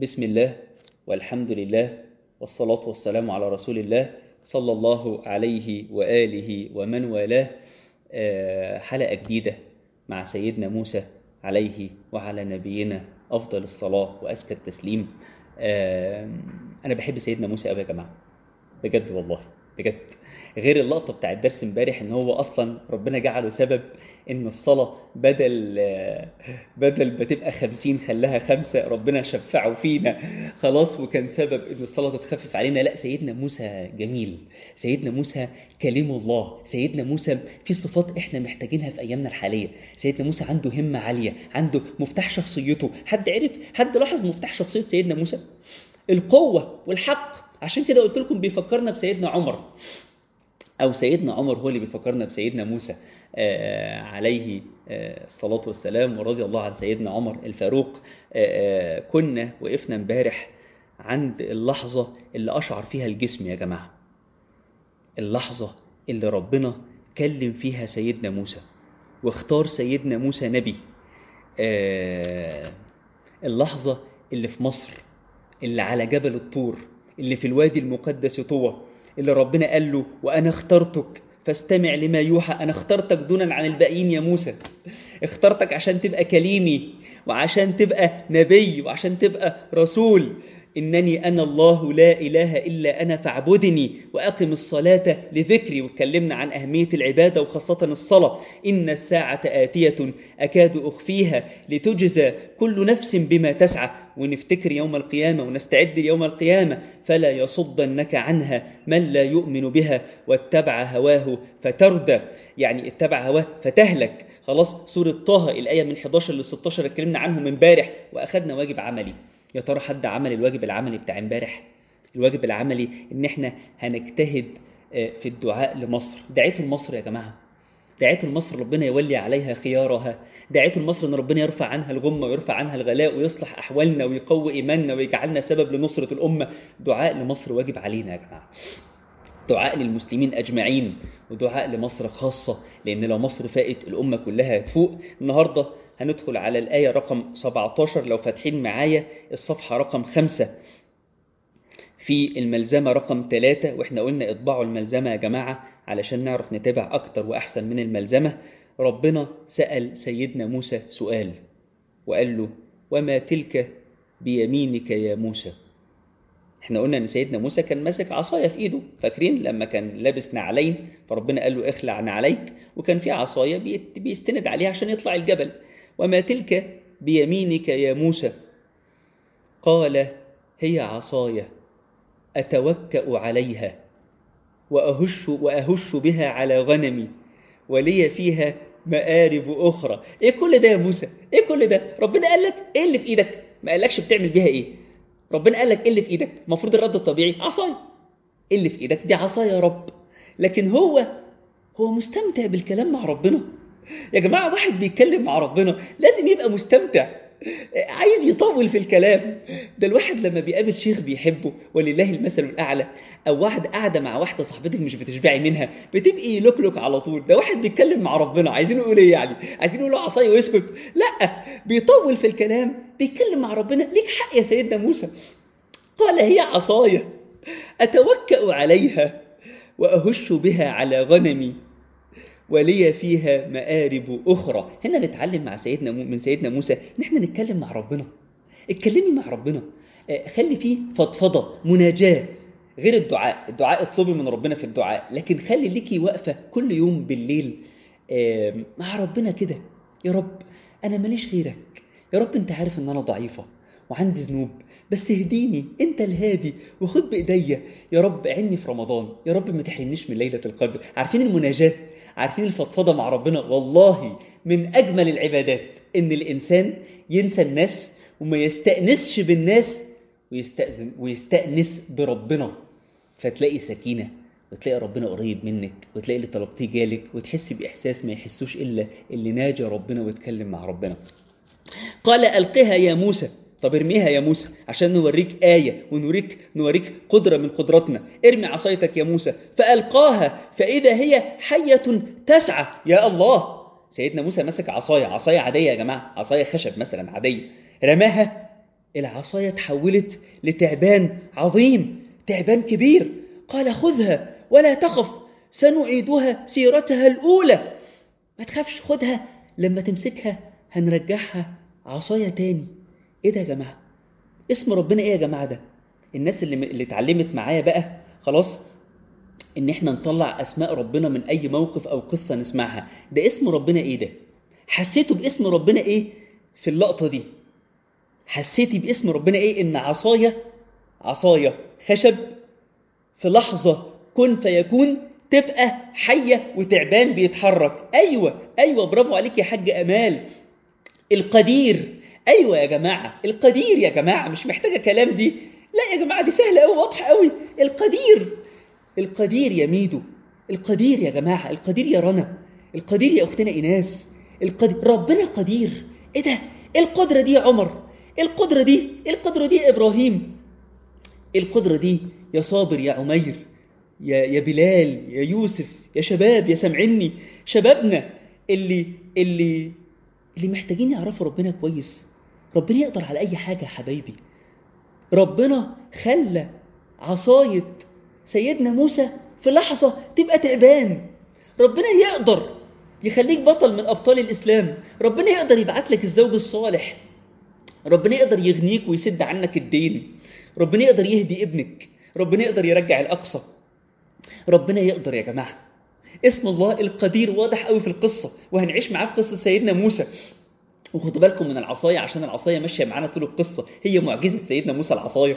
بسم الله والحمد لله والصلاة والسلام على رسول الله صلى الله عليه وآله ومن والاه حلقة جديدة مع سيدنا موسى عليه وعلى نبينا أفضل الصلاة وأزكى التسليم أنا بحب سيدنا موسى أوي يا جماعة بجد والله بجد غير اللقطة بتاع الدرس امبارح ان هو اصلا ربنا جعله سبب ان الصلاة بدل بدل ما تبقى خمسين خلاها خمسة ربنا شفعه فينا خلاص وكان سبب ان الصلاة تتخفف علينا لا سيدنا موسى جميل سيدنا موسى كلم الله سيدنا موسى في صفات احنا محتاجينها في ايامنا الحالية سيدنا موسى عنده همة عالية عنده مفتاح شخصيته حد عرف حد لاحظ مفتاح شخصية سيدنا موسى القوة والحق عشان كده قلت لكم بيفكرنا بسيدنا عمر أو سيدنا عمر هو اللي بيفكرنا بسيدنا موسى آه عليه آه الصلاة والسلام ورضي الله عن سيدنا عمر الفاروق آه كنا وقفنا امبارح عند اللحظة اللي أشعر فيها الجسم يا جماعة اللحظة اللي ربنا كلم فيها سيدنا موسى واختار سيدنا موسى نبي اللحظة اللي في مصر اللي على جبل الطور اللي في الوادي المقدس طوى اللي ربنا قال له وأنا اخترتك فاستمع لما يوحى أنا اخترتك دونا عن الباقيين يا موسى اخترتك عشان تبقى كليمي وعشان تبقى نبي وعشان تبقى رسول إنني أنا الله لا إله إلا أنا فاعبدني وأقم الصلاة لذكري واتكلمنا عن أهمية العبادة وخاصة الصلاة إن الساعة آتية أكاد أخفيها لتجزى كل نفس بما تسعى ونفتكر يوم القيامة ونستعد ليوم القيامة فلا يصدنك عنها من لا يؤمن بها واتبع هواه فتردى يعني اتبع هواه فتهلك خلاص سورة طه الآية من 11 ل 16 اتكلمنا عنهم امبارح وأخذنا واجب عملي يا ترى حد عمل الواجب العملي بتاع امبارح الواجب العملي ان احنا هنجتهد في الدعاء لمصر دعيت لمصر يا جماعه دعيت لمصر ربنا يولي عليها خيارها دعيت لمصر ان ربنا يرفع عنها الغمه ويرفع عنها الغلاء ويصلح احوالنا ويقوي ايماننا ويجعلنا سبب لنصره الامه دعاء لمصر واجب علينا يا جماعه دعاء للمسلمين اجمعين ودعاء لمصر خاصه لان لو مصر فاقت الامه كلها هتفوق النهارده هندخل على الآية رقم 17 لو فاتحين معايا الصفحة رقم 5 في الملزمة رقم 3 وإحنا قلنا اطبعوا الملزمة يا جماعة علشان نعرف نتابع أكتر وأحسن من الملزمة ربنا سأل سيدنا موسى سؤال وقال له وما تلك بيمينك يا موسى احنا قلنا ان سيدنا موسى كان ماسك عصايه في ايده فاكرين لما كان لابس نعلين فربنا قال له اخلع نعليك وكان في عصايه بيستند عليها عشان يطلع الجبل وما تلك بيمينك يا موسى قال هي عصاي أتوكأ عليها وأهش, وأهش بها على غنمي ولي فيها مآرب أخرى إيه كل ده يا موسى إيه كل ده ربنا قال لك إيه اللي في إيدك ما قالكش بتعمل بيها إيه ربنا قال لك إيه اللي في إيدك المفروض الرد الطبيعي عصاي إيه اللي في إيدك دي عصاي يا رب لكن هو هو مستمتع بالكلام مع ربنا يا جماعة واحد بيتكلم مع ربنا لازم يبقى مستمتع عايز يطول في الكلام ده الواحد لما بيقابل شيخ بيحبه ولله المثل الأعلى أو واحد قاعدة مع واحدة صاحبتك مش بتشبعي منها بتبقي لوكلوك على طول ده واحد بيتكلم مع ربنا عايزين نقول ايه يعني عايزين نقول له عصاي ويسكت لا بيطول في الكلام بيتكلم مع ربنا ليك حق يا سيدنا موسى قال هي عصايا أتوكأ عليها وأهش بها على غنمي ولي فيها مآرب أخرى هنا نتعلم مع سيدنا من سيدنا موسى إن إحنا نتكلم مع ربنا اتكلمي مع ربنا خلي فيه فضفضة مناجاة غير الدعاء الدعاء اطلبي من ربنا في الدعاء لكن خلي ليكي وقفة كل يوم بالليل مع ربنا كده يا رب أنا ماليش غيرك يا رب أنت عارف إن أنا ضعيفة وعندي ذنوب بس اهديني انت الهادي وخد بايديا يا رب عني في رمضان يا رب ما تحرمنيش من ليله القدر عارفين المناجاه عارفين الفضفضة مع ربنا والله من أجمل العبادات إن الإنسان ينسى الناس وما يستأنسش بالناس ويستأذن ويستأنس بربنا فتلاقي سكينة وتلاقي ربنا قريب منك وتلاقي اللي طلبتيه جالك وتحس بإحساس ما يحسوش إلا اللي ناجى ربنا ويتكلم مع ربنا قال ألقها يا موسى طب ارميها يا موسى عشان نوريك آية ونوريك نوريك قدرة من قدراتنا ارمي عصايتك يا موسى فألقاها فإذا هي حية تسعى يا الله سيدنا موسى مسك عصاية عصاية عادية يا جماعة عصاية خشب مثلا عادية رماها العصاية تحولت لتعبان عظيم تعبان كبير قال خذها ولا تخف سنعيدها سيرتها الأولى ما تخافش خدها لما تمسكها هنرجعها عصاية تاني ايه ده يا جماعة اسم ربنا ايه يا جماعة ده الناس اللي, اللي اتعلمت معايا بقى خلاص ان احنا نطلع اسماء ربنا من اي موقف او قصة نسمعها ده اسم ربنا ايه ده حسيتوا باسم ربنا ايه في اللقطة دي حسيتي باسم ربنا ايه ان عصاية عصاية خشب في لحظة كن فيكون تبقى حية وتعبان بيتحرك أيوة أيوة برافو عليك يا حاج أمال القدير أيوة يا جماعة القدير يا جماعة مش محتاجة كلام دي لا يا جماعة دي سهلة أوي واضحة أوي القدير القدير يا ميدو القدير يا جماعة القدير يا رنا القدير يا أختنا إيناس القدير ربنا قدير إيه ده القدرة دي يا عمر القدرة دي القدرة دي يا إبراهيم القدرة دي يا صابر يا عمير يا يا بلال يا يوسف يا شباب يا سامعيني شبابنا اللي اللي اللي محتاجين يعرفوا ربنا كويس ربنا يقدر على اي حاجه يا حبايبي ربنا خلى عصايه سيدنا موسى في لحظه تبقى تعبان ربنا يقدر يخليك بطل من ابطال الاسلام ربنا يقدر يبعت لك الزوج الصالح ربنا يقدر يغنيك ويسد عنك الدين ربنا يقدر يهدي ابنك ربنا يقدر يرجع الاقصى ربنا يقدر يا جماعة اسم الله القدير واضح قوي في القصة وهنعيش معاه في قصة سيدنا موسى وخدوا بالكم من العصاية عشان العصاية ماشية معانا طول القصة هي معجزة سيدنا موسى العصاية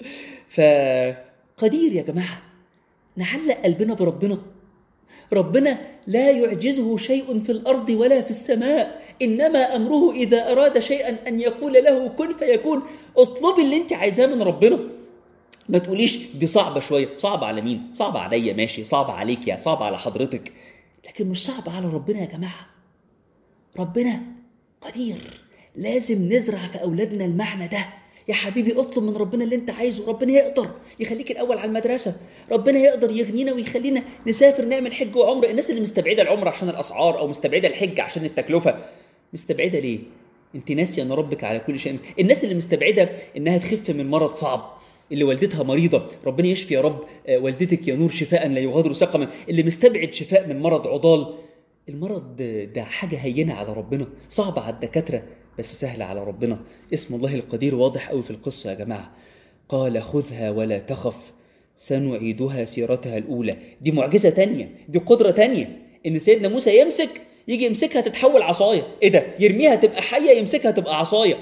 فقدير يا جماعة نعلق قلبنا بربنا ربنا لا يعجزه شيء في الأرض ولا في السماء إنما أمره إذا أراد شيئا أن يقول له كن فيكون اطلبي اللي انت عايزاه من ربنا ما تقوليش دي صعبة شوية صعبة على مين صعبة عليا ماشي صعبة عليك يا صعبة على حضرتك لكن مش صعبة على ربنا يا جماعة ربنا قدير لازم نزرع في أولادنا المعنى ده يا حبيبي اطلب من ربنا اللي انت عايزه ربنا يقدر يخليك الأول على المدرسة ربنا يقدر يغنينا ويخلينا نسافر نعمل حج وعمرة الناس اللي مستبعدة العمرة عشان الأسعار أو مستبعدة الحج عشان التكلفة مستبعدة ليه انت ناسية ان ربك على كل شيء الناس اللي مستبعدة انها تخف من مرض صعب اللي والدتها مريضة ربنا يشفي يا رب والدتك يا نور شفاء لا يغادر سقما اللي مستبعد شفاء من مرض عضال المرض ده حاجة هينة على ربنا صعبة على الدكاترة بس سهلة على ربنا اسم الله القدير واضح قوي في القصة يا جماعة قال خذها ولا تخف سنعيدها سيرتها الأولى دي معجزة تانية دي قدرة تانية إن سيدنا موسى يمسك يجي يمسكها تتحول عصاية إيه ده يرميها تبقى حية يمسكها تبقى عصاية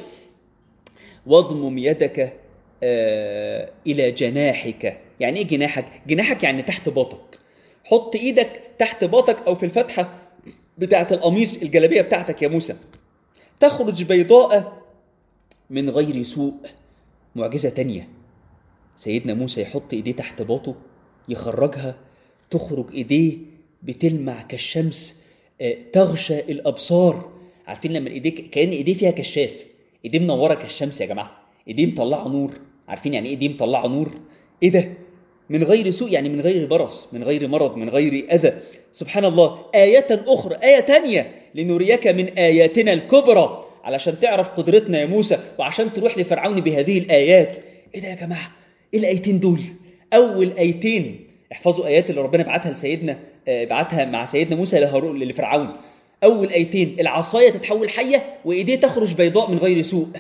واضمم يدك آه إلى جناحك يعني إيه جناحك؟ جناحك يعني تحت باطك حط إيدك تحت باطك أو في الفتحة بتاعة القميص الجلابية بتاعتك يا موسى تخرج بيضاء من غير سوء معجزة تانية سيدنا موسى يحط إيديه تحت باطه يخرجها تخرج إيديه بتلمع كالشمس آه تغشى الأبصار عارفين لما إيديه كأن إيديه فيها كشاف إيديه منورة كالشمس يا جماعة إيديه مطلعة نور عارفين يعني إيه إيديه مطلعة نور إيه ده من غير سوء يعني من غير برص من غير مرض من غير أذى سبحان الله آية أخرى آية تانية لنريك من آياتنا الكبرى علشان تعرف قدرتنا يا موسى وعشان تروح لفرعون بهذه الآيات إيه ده يا جماعة إيه الآيتين دول أول آيتين احفظوا آيات اللي ربنا بعتها لسيدنا بعتها مع سيدنا موسى لهارون لفرعون أول آيتين العصاية تتحول حية وإيديه تخرج بيضاء من غير سوء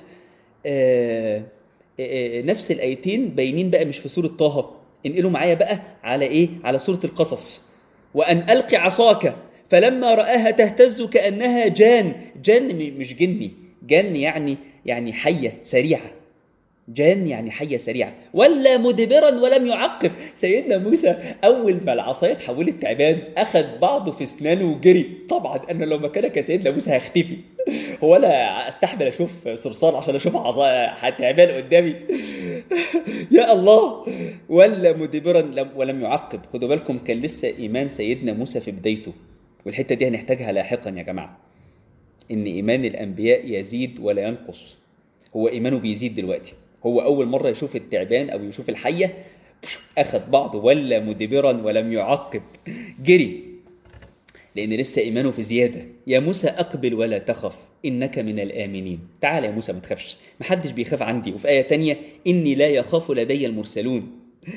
آه آه نفس الآيتين باينين بقى مش في سورة طه انقلوا معايا بقى على إيه على سورة القصص وأن ألقي عصاك فلما رآها تهتز كأنها جان جان مش جني جان يعني يعني حية سريعة جان يعني حية سريعة ولا مدبرا ولم يعقب سيدنا موسى أول ما العصاية اتحولت تعبان أخذ بعضه في اسنانه وجري طبعا أنا لو مكانك يا سيدنا موسى هختفي هو أنا أستحمل أشوف صرصار عشان أشوف عصاية تعبان قدامي يا الله ولا مدبرا ولم يعقب خدوا بالكم كان لسه إيمان سيدنا موسى في بدايته والحتة دي هنحتاجها لاحقا يا جماعة إن إيمان الأنبياء يزيد ولا ينقص هو إيمانه بيزيد دلوقتي هو أول مرة يشوف التعبان أو يشوف الحية أخذ بعضه ولا مدبرا ولم يعقب جري لأن لسه إيمانه في زيادة يا موسى أقبل ولا تخف إنك من الآمنين تعال يا موسى ما تخافش محدش بيخاف عندي وفي آية تانية إني لا يخاف لدي المرسلون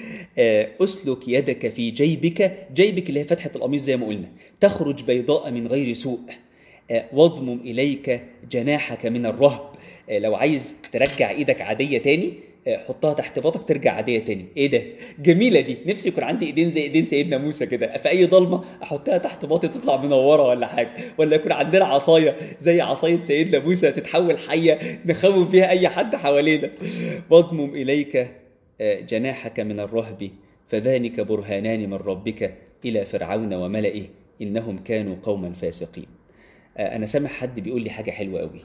أسلك يدك في جيبك جيبك اللي هي فتحة القميص زي ما قلنا تخرج بيضاء من غير سوء واضمم إليك جناحك من الرهب لو عايز ترجع إيدك عادية تاني حطها تحت باطك ترجع عادية تاني ايه ده جميلة دي نفسي يكون عندي ايدين زي ايدين سيدنا موسى كده في اي ضلمة احطها تحت باطي تطلع منورة ولا حاجة ولا يكون عندنا عصاية زي عصاية سيدنا موسى تتحول حية نخوف بيها اي حد حوالينا واضمم اليك جناحك من الرهب فذلك برهانان من ربك الى فرعون وملئه انهم كانوا قوما فاسقين انا سامع حد بيقول لي حاجة حلوة قوي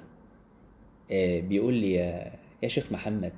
بيقول لي يا, يا شيخ محمد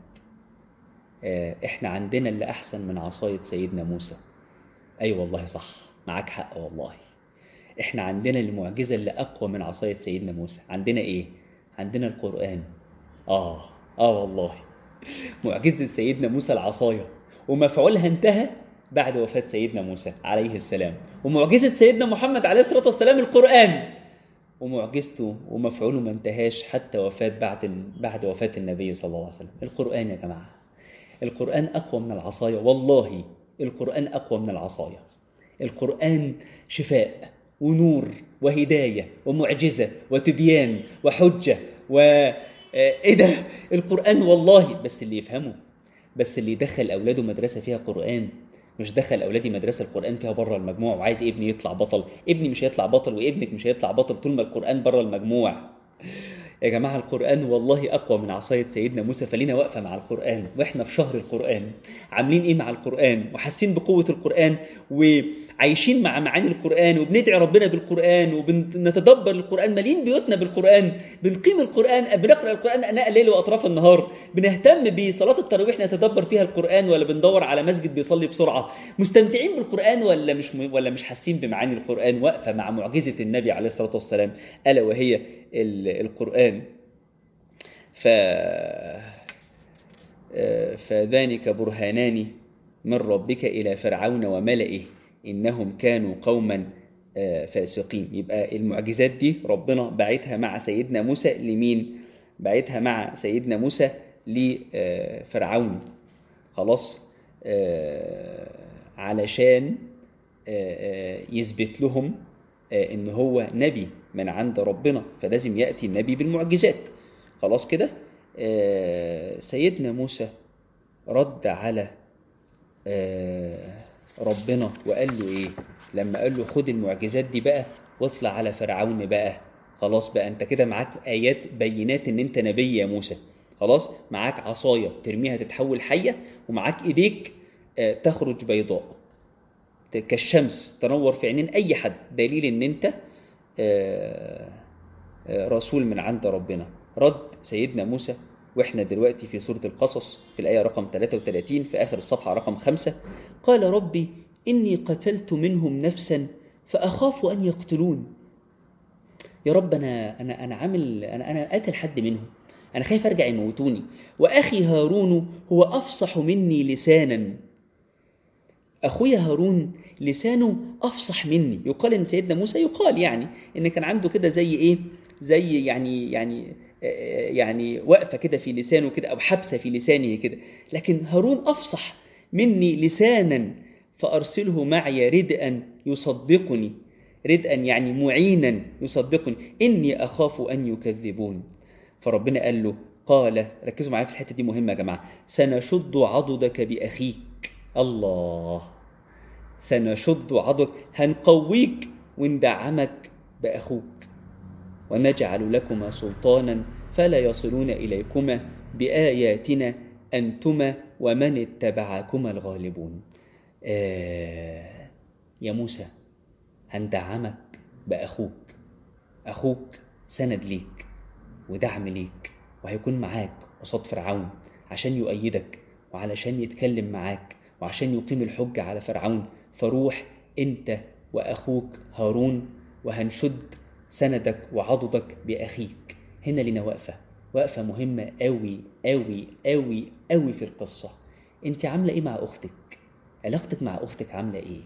احنا عندنا اللي احسن من عصاية سيدنا موسى اي أيوة والله صح معاك حق والله احنا عندنا المعجزة اللي اقوى من عصاية سيدنا موسى عندنا ايه عندنا القرآن اه اه والله معجزة سيدنا موسى العصاية ومفعولها انتهى بعد وفاة سيدنا موسى عليه السلام ومعجزة سيدنا محمد عليه الصلاة والسلام القرآن ومعجزته ومفعوله ما انتهاش حتى وفاة بعد بعد وفاة النبي صلى الله عليه وسلم القرآن يا جماعة القرآن أقوى من العصاية والله القرآن أقوى من العصاية القرآن شفاء ونور وهداية ومعجزة وتبيان وحجة و ايه ده القرآن والله بس اللي يفهمه بس اللي يدخل أولاده مدرسة فيها قرآن مش دخل أولادي مدرسة القرآن فيها بره المجموع وعايز ابني يطلع بطل ابني مش هيطلع بطل وابنك مش هيطلع بطل طول ما القرآن بره المجموع يا جماعة القرآن والله أقوى من عصاية سيدنا موسى فلينا واقفة مع القرآن وإحنا في شهر القرآن عاملين إيه مع القرآن وحاسين بقوة القرآن وعايشين مع معاني القرآن وبندعي ربنا بالقرآن وبنتدبر القرآن مالين بيوتنا بالقرآن بنقيم القرآن بنقرأ القرآن أناء الليل وأطراف النهار بنهتم بصلاة التراويح نتدبر فيها القرآن ولا بندور على مسجد بيصلي بسرعة مستمتعين بالقرآن ولا مش ولا مش حاسين بمعاني القرآن واقفة مع معجزة النبي عليه الصلاة والسلام ألا وهي القرآن ف فذلك برهانان من ربك إلى فرعون وملئه إنهم كانوا قوما فاسقين يبقى المعجزات دي ربنا بعتها مع سيدنا موسى لمين بعتها مع سيدنا موسى لفرعون خلاص علشان يثبت لهم ان هو نبي من عند ربنا فلازم يأتي النبي بالمعجزات خلاص كده سيدنا موسى رد على ربنا وقال له ايه لما قال له خد المعجزات دي بقى واطلع على فرعون بقى خلاص بقى انت كده معاك ايات بينات ان انت نبي يا موسى خلاص معاك عصاية ترميها تتحول حية ومعاك ايديك تخرج بيضاء كالشمس تنور في عينين اي حد دليل ان انت رسول من عند ربنا رد سيدنا موسى واحنا دلوقتي في سورة القصص في الآية رقم 33 في آخر الصفحة رقم 5 قال ربي إني قتلت منهم نفسا فأخاف أن يقتلون يا رب أنا أنا أنا عامل أنا أنا قاتل حد منهم أنا خايف أرجع يموتوني وأخي هارون هو أفصح مني لسانا أخويا هارون لسانه أفصح مني يقال إن سيدنا موسى يقال يعني إن كان عنده كده زي إيه زي يعني يعني يعني وقفة كده في لسانه كده أو حبسة في لسانه كده لكن هارون أفصح مني لسانا فأرسله معي ردءا يصدقني ردءا يعني معينا يصدقني إني أخاف أن يكذبون فربنا قال له قال ركزوا معايا في الحتة دي مهمة يا جماعة سنشد عضدك بأخيك الله سنشد عضدك هنقويك وندعمك بأخوك ونجعل لكما سلطانا فلا يصلون إليكما بآياتنا أنتما ومن اتبعكما الغالبون آه يا موسى هندعمك بأخوك أخوك سند ليك ودعم ليك وهيكون معاك قصاد فرعون عشان يؤيدك وعلشان يتكلم معاك وعشان يقيم الحجة على فرعون فروح انت وأخوك هارون وهنشد سندك وعضدك بأخيك هنا لنا وقفة وقفة مهمة أوي أوي أوي أوي في القصة أنت عاملة إيه مع أختك علاقتك مع أختك عاملة إيه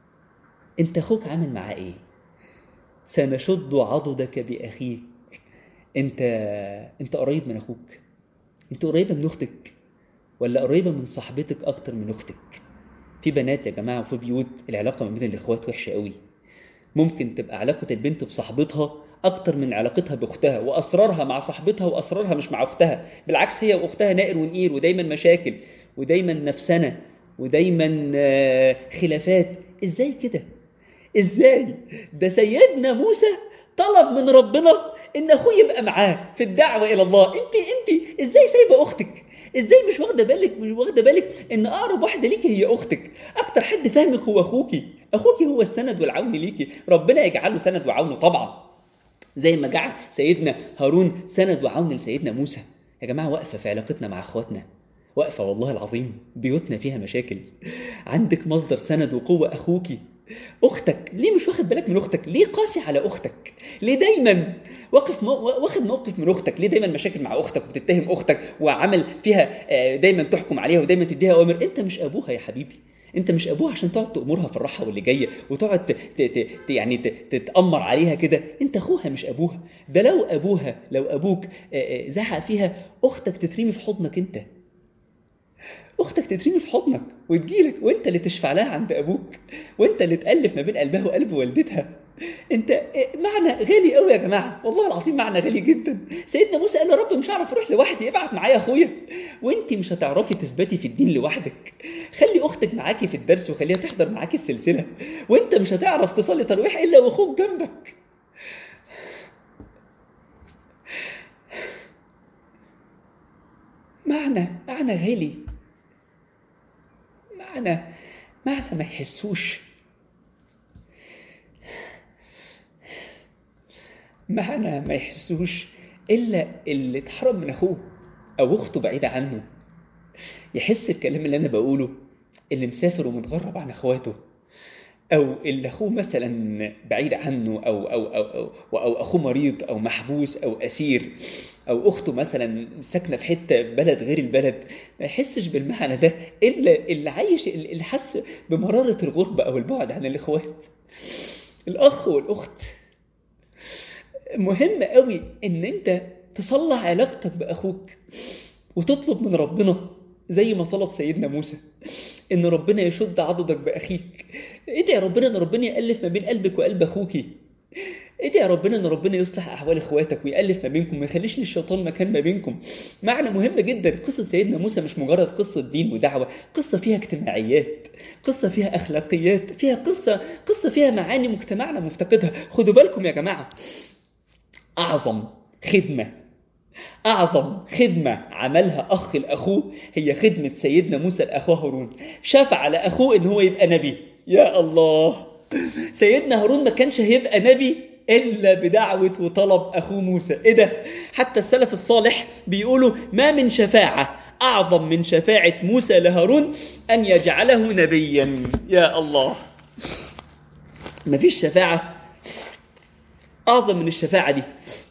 أنت أخوك عامل معاه إيه سنشد عضدك بأخيك انت انت قريب من اخوك انت قريبه من اختك ولا قريبه من صاحبتك اكتر من اختك في بنات يا جماعه وفي بيوت العلاقه ما بين الاخوات وحشه قوي ممكن تبقى علاقه البنت بصاحبتها اكتر من علاقتها باختها واسرارها مع صاحبتها واسرارها مش مع اختها بالعكس هي واختها نائر ونقير ودايما مشاكل ودايما نفسنه ودايما آه، خلافات ازاي كده ازاي ده سيدنا موسى طلب من ربنا ان اخوه يبقى معاه في الدعوه الى الله انت انت ازاي سايبه اختك ازاي مش واخده بالك مش واخده بالك ان اقرب واحده ليكي هي اختك اكتر حد فاهمك هو اخوكي اخوكي هو السند والعون ليكي ربنا يجعله سند وعون طبعا زي ما جعل سيدنا هارون سند وعون لسيدنا موسى يا جماعه واقفه في علاقتنا مع اخواتنا واقفه والله العظيم بيوتنا فيها مشاكل عندك مصدر سند وقوه اخوكي اختك ليه مش واخد بالك من اختك ليه قاسي على اختك ليه دايما واقف مو... واخد موقف من اختك ليه دايما مشاكل مع اختك وبتتهم اختك وعمل فيها آه، دايما تحكم عليها ودايما تديها اوامر انت مش ابوها يا حبيبي انت مش ابوها عشان تقعد تامرها في الراحه واللي جايه وتقعد ت... ت... ت... ت- يعني ت... تتامر عليها كده انت اخوها مش ابوها ده لو ابوها لو ابوك آه، آه، زعق فيها اختك تترمي في حضنك انت اختك تترمي في حضنك وتجيلك وانت اللي تشفع لها عند ابوك وانت اللي تالف ما بين قلبها وقلب والدتها انت إيه، معنى غالي قوي يا جماعه والله العظيم معنى غالي جدا سيدنا موسى قال له يا رب مش هعرف اروح لوحدي ابعت معايا اخويا وانت مش هتعرفي تثبتي في الدين لوحدك خلي اختك معاكي في الدرس وخليها تحضر معاكي السلسله وانت مش هتعرف تصلي تراويح الا واخوك جنبك معنى معنى غالي معنى معنى ما يحسوش معنى ما يحسوش إلا اللي اتحرم من أخوه أو أخته بعيدة عنه يحس الكلام اللي أنا بقوله اللي مسافر ومتغرب عن أخواته أو اللي أخوه مثلا بعيد عنه أو أو أو أو, أو أخوه مريض أو محبوس أو أسير أو أخته مثلا ساكنة في حتة بلد غير البلد ما يحسش بالمعنى ده إلا اللي عايش اللي حس بمرارة الغربة أو البعد عن الإخوات الأخ والأخت مهم قوي إن أنت تصلح علاقتك بأخوك وتطلب من ربنا زي ما طلب سيدنا موسى ان ربنا يشد عضدك باخيك ادعي ربنا ان ربنا يالف ما بين قلبك وقلب اخوكي ادعي ربنا ان ربنا يصلح احوال اخواتك ويالف ما بينكم ما يخليش للشيطان مكان ما بينكم معنى مهم جدا قصه سيدنا موسى مش مجرد قصه دين ودعوه قصه فيها اجتماعيات قصه فيها اخلاقيات فيها قصه قصه فيها معاني مجتمعنا مفتقدها خدوا بالكم يا جماعه اعظم خدمه أعظم خدمة عملها أخ لأخوه هي خدمة سيدنا موسى لأخوه هارون شفع لأخوه إن هو يبقى نبي يا الله سيدنا هارون ما كانش هيبقى نبي إلا بدعوة وطلب أخوه موسى إيه ده حتى السلف الصالح بيقولوا ما من شفاعة أعظم من شفاعة موسى لهارون أن يجعله نبيا يا الله مفيش شفاعة أعظم من الشفاعة دي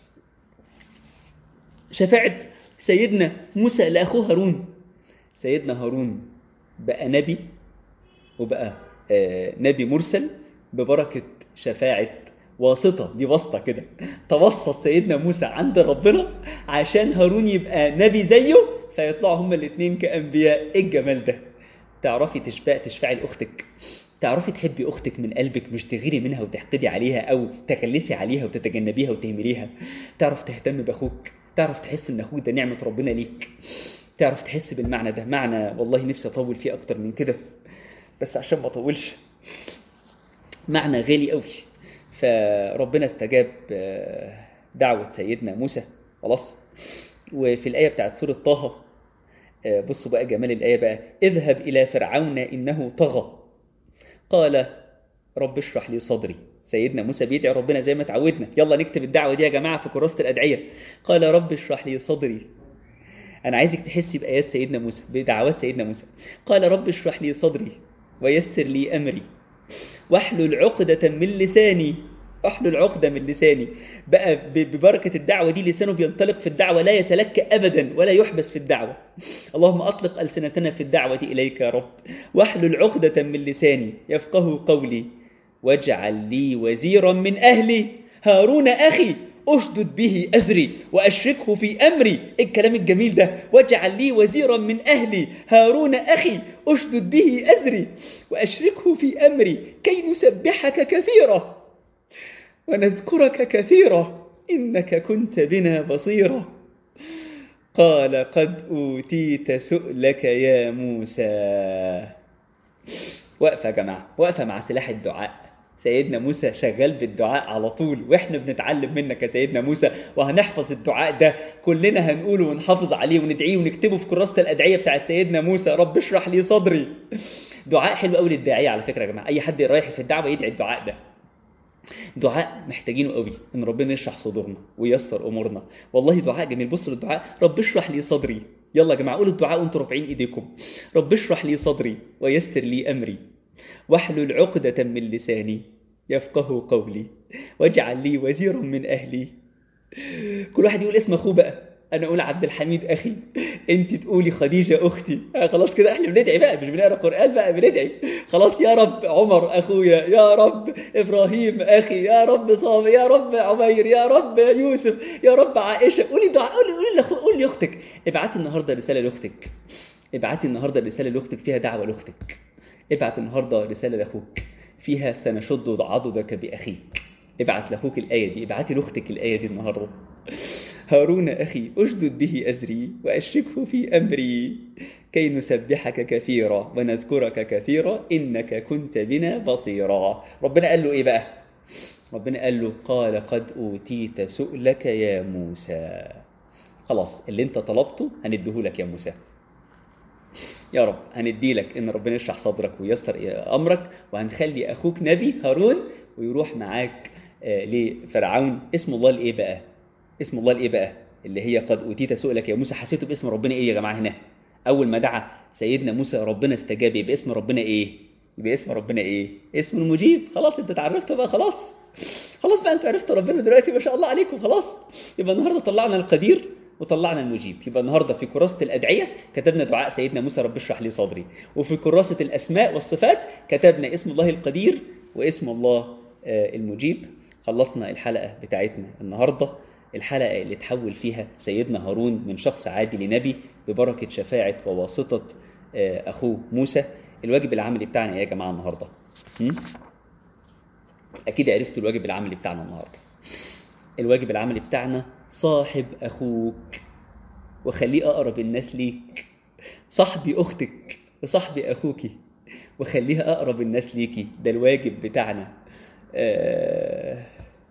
شفاعة سيدنا موسى لأخوه هارون سيدنا هارون بقى نبي وبقى آه نبي مرسل ببركة شفاعة واسطة دي واسطة كده توسط سيدنا موسى عند ربنا عشان هارون يبقى نبي زيه فيطلعوا هما الاثنين كأنبياء ايه الجمال ده تعرفي تشفع تشفعي لأختك تعرفي تحبي أختك من قلبك مش تغيري منها وتحقدي عليها أو تكلسي عليها وتتجنبيها وتهمليها تعرف تهتم بأخوك تعرف تحس ان اخوك ده نعمه ربنا ليك تعرف تحس بالمعنى ده معنى والله نفسي اطول فيه اكتر من كده بس عشان ما اطولش معنى غالي قوي فربنا استجاب دعوه سيدنا موسى خلاص وفي الايه بتاعت سوره طه بصوا بقى جمال الايه بقى اذهب الى فرعون انه طغى قال رب اشرح لي صدري سيدنا موسى بيدعي ربنا زي ما اتعودنا يلا نكتب الدعوه دي يا جماعه في كراسه الادعيه قال رب اشرح لي صدري انا عايزك تحسي بايات سيدنا موسى بدعوات سيدنا موسى قال رب اشرح لي صدري ويسر لي امري واحلل عقدة من لساني احلل عقدة من لساني بقى ببركة الدعوة دي لسانه بينطلق في الدعوة لا يتلكى أبدا ولا يحبس في الدعوة اللهم أطلق ألسنتنا في الدعوة إليك يا رب واحلل عقدة من لساني يفقه قولي واجعل لي وزيرا من أهلي هارون أخي أشدد به أزري وأشركه في أمري إيه الكلام الجميل ده واجعل لي وزيرا من أهلي هارون أخي أشدد به أزري وأشركه في أمري كي نسبحك كثيرا ونذكرك كثيرا إنك كنت بنا بصيرا قال قد أوتيت سؤلك يا موسى واقفة يا جماعة واقفة مع سلاح الدعاء سيدنا موسى شغال بالدعاء على طول واحنا بنتعلم منك يا سيدنا موسى وهنحفظ الدعاء ده كلنا هنقوله ونحافظ عليه وندعيه ونكتبه في كراسة الأدعية بتاعت سيدنا موسى رب اشرح لي صدري دعاء حلو قوي للداعية على فكرة يا جماعة أي حد رايح في الدعوة يدعي الدعاء ده دعاء محتاجينه قوي ان ربنا يشرح صدورنا وييسر امورنا والله دعاء جميل بصوا للدعاء رب اشرح لي صدري يلا يا جماعه قولوا الدعاء وانتم رافعين ايديكم رب اشرح لي صدري ويسر لي امري واحلل عقدة من لساني يفقه قولي واجعل لي وزيرا من اهلي كل واحد يقول اسم اخوه بقى انا اقول عبد الحميد اخي انت تقولي خديجه اختي آه خلاص كده احنا بندعي بقى مش بنقرا قران بقى بندعي خلاص يا رب عمر اخويا يا رب ابراهيم اخي يا رب صابر يا رب عمير يا رب يوسف يا رب عائشه قولي دعاء قولي قولي لاخوك قولي لاختك ابعتي النهارده رساله لاختك ابعتي النهارده رساله لاختك فيها دعوه لاختك ابعت النهارده رساله لاخوك فيها سنشد عضدك باخيك ابعت لاخوك الايه دي ابعتي لاختك الايه دي النهارده هارون أخي أشدد به أزري وأشركه في أمري كي نسبحك كثيرا ونذكرك كثيرا إنك كنت بنا بصيرا ربنا قال له إيه بقى ربنا قال له قال قد أوتيت سؤلك يا موسى خلاص اللي انت طلبته هنديهولك يا موسى يا رب هنديلك ان ربنا يشرح صدرك وييسر امرك وهنخلي اخوك نبي هارون ويروح معاك لفرعون اسم الله الايه بقى اسم الله الايه بقى اللي هي قد اوتيت سؤلك يا موسى حسيتوا باسم ربنا ايه يا جماعه هنا اول ما دعا سيدنا موسى ربنا استجاب يبقى اسم ربنا ايه يبقى اسم ربنا ايه اسم المجيب خلاص انت اتعرفت بقى خلاص خلاص بقى انت عرفت ربنا دلوقتي ما شاء الله عليكم خلاص يبقى النهارده طلعنا القدير وطلعنا المجيب يبقى النهارده في كراسه الادعيه كتبنا دعاء سيدنا موسى رب اشرح لي صدري وفي كراسه الاسماء والصفات كتبنا اسم الله القدير واسم الله المجيب خلصنا الحلقه بتاعتنا النهارده الحلقة اللي تحول فيها سيدنا هارون من شخص عادي لنبي ببركة شفاعة وواسطة أخوه موسى الواجب العملي بتاعنا يا جماعة النهاردة أكيد عرفتوا الواجب العملي بتاعنا النهاردة الواجب العملي بتاعنا صاحب أخوك وخليه أقرب الناس ليك صاحبي أختك وصاحبي أخوك وخليها أقرب الناس ليكي ده الواجب بتاعنا آه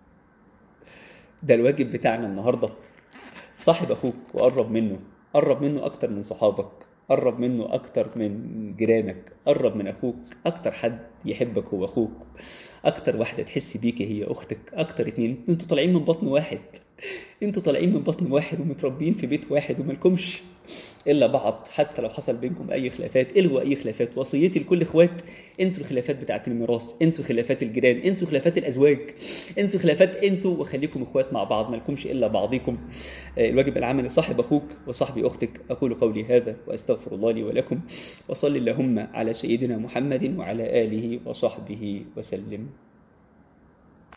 ده الواجب بتاعنا النهارده صاحب اخوك وقرب منه قرب منه اكتر من صحابك قرب منه اكتر من جيرانك قرب من اخوك اكتر حد يحبك هو اخوك اكتر واحده تحس بيك هي اختك اكتر اتنين انتوا طالعين من بطن واحد انتوا طالعين من بطن واحد ومتربيين في بيت واحد ومالكمش الا بعض حتى لو حصل بينكم اي خلافات الغوا اي خلافات وصيتي لكل اخوات انسوا الخلافات بتاعه الميراث انسوا خلافات الجيران انسوا خلافات الازواج انسوا خلافات انسوا وخليكم اخوات مع بعض مالكمش الا بعضكم الواجب العملي صاحب اخوك وصاحبي اختك اقول قولي هذا واستغفر الله لي ولكم وصل اللهم على سيدنا محمد وعلى اله وصحبه وسلم